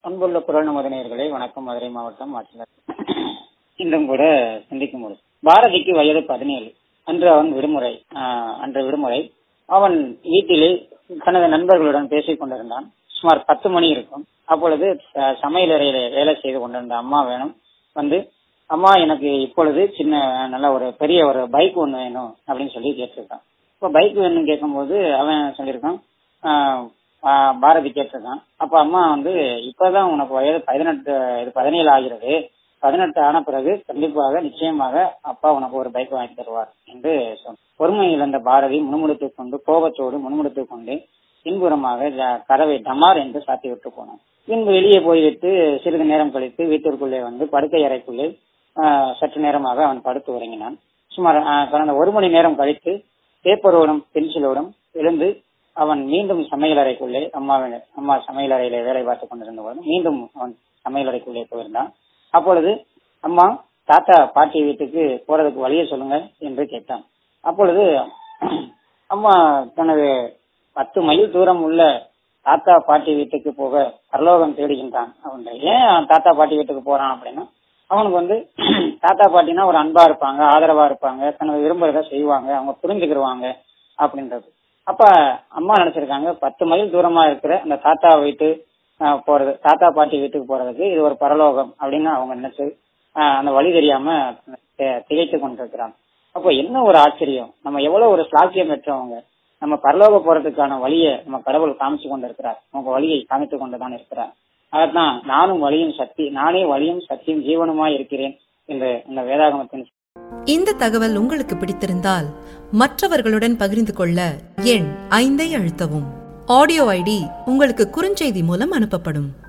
அன்புள்ள குரல் நமது நேயர்களே வணக்கம் மதுரை மாவட்டம் ஆட்சியர் இன்றும் கூட சிந்திக்கும் பொழுது பாரதிக்கு வயது பதினேழு அன்று அவன் விடுமுறை ஆஹ், அன்று விடுமுறை அவன் வீட்டிலே தனது நண்பர்களுடன் பேசிக் கொண்டிருந்தான் சுமார் பத்து மணி இருக்கும் அப்பொழுது ச- சமையலறையில வேலை செய்து கொண்டிருந்த அம்மா வேணும் வந்து அம்மா எனக்கு இப்பொழுது சின்ன நல்ல ஒரு பெரிய ஒரு பைக் ஒன்று வேணும் அப்படின்னு சொல்லி கேட்டிருக்கான் இப்போ பைக் வேணும்னு கேட்கும்போது அவன் சொல்லியிருக்கான் ஆஹ், ஆஹ், பாரதி கேட்டிருக்கான் அப்ப அம்மா வந்து இப்பதான் உனக்கு வயது பதினெட்டு இது பதினேழு ஆகிறது பதினெட்டு ஆன பிறகு கண்டிப்பாக நிச்சயமாக அப்பா உனக்கு ஒரு பைக் வாங்கி தருவார் என்று சொன்னார் பொறுமை இழந்த பாரதி முணுமுணுத்துக் கொண்டு கோபத்தோடு முணுமுணுத்துக் கொண்டு பின்புறமாக ஜ- கதவை டமார் என்று சாத்தி விட்டு போனான் பின்பு வெளியே போய்விட்டு சிறிது நேரம் கழித்து வீட்டிற்குள்ளே வந்து படுக்கை அறைக்குள்ளே ஆஹ், சற்று நேரமாக அவன் படுத்து உறங்கினான் சுமார் ஆஹ், கடந்த ஒரு மணி நேரம் கழித்து பேப்பரோடும் பென்சிலோடும் எழுந்து அவன் மீண்டும் சமையலறைக்குள்ளே அம்மாவின் அம்மா சமையலறையிலே வேலை பார்த்துக் கொண்டிருந்த போது மீண்டும் அவன் சமையலறைக்குள்ளே போயிருந்தான் அப்பொழுது அம்மா தாத்தா பாட்டி வீட்டுக்கு போறதுக்கு வழியை சொல்லுங்க என்று கேட்டான் அப்பொழுது அம்மா தனது பத்து மைல் தூரம் உள்ள தாத்தா பாட்டி வீட்டுக்கு போக பரலோகம் தேடுகின்றான் அவன் ஏன் அவன் தாத்தா பாட்டி வீட்டுக்கு போறான் அப்படின்னா அவனுக்கு வந்து தாத்தா பாட்டினா ஒரு அன்பா இருப்பாங்க ஆதரவா இருப்பாங்க தனது விரும்புறத செய்வாங்க அவங்க புரிஞ்சுக்கிடுவாங்க அப்படின்றது அப்ப அம்மா நினைச்சிருக்காங்க பத்து மைல் தூரமா இருக்கிற அந்த தாத்தா வீட்டு ஆஹ், போறது தாத்தா பாட்டி வீட்டுக்கு போறதுக்கு இது ஒரு பரலோகம் அப்படின்னு அவங்க நினைச்சு ஆஹ், அந்த வழி தெரியாம தி- திகைத்து கொண்டிருக்கிறாங்க அப்போ என்ன ஒரு ஆச்சரியம் நம்ம எவ்வளவு ஒரு சாக்கியம் பெற்றவங்க நம்ம பரலோக போறதுக்கான வழியை நம்ம கடவுள் காமிச்சு கொண்டு இருக்கிறார் உங்க வழியை காமித்து கொண்டுதான் இருக்கிறார் அதான் நானும் வழியும் சக்தி நானே வழியும் சக்தியும் ஜீவனுமாய் இருக்கிறேன் என்று இந்த வேதாகமத்தின் இந்த தகவல் உங்களுக்கு பிடித்திருந்தால் மற்றவர்களுடன் பகிர்ந்து கொள்ள எண் ஐந்தை அழுத்தவும் ஆடியோ ஐடி உங்களுக்கு குறுஞ்செய்தி மூலம் அனுப்பப்படும்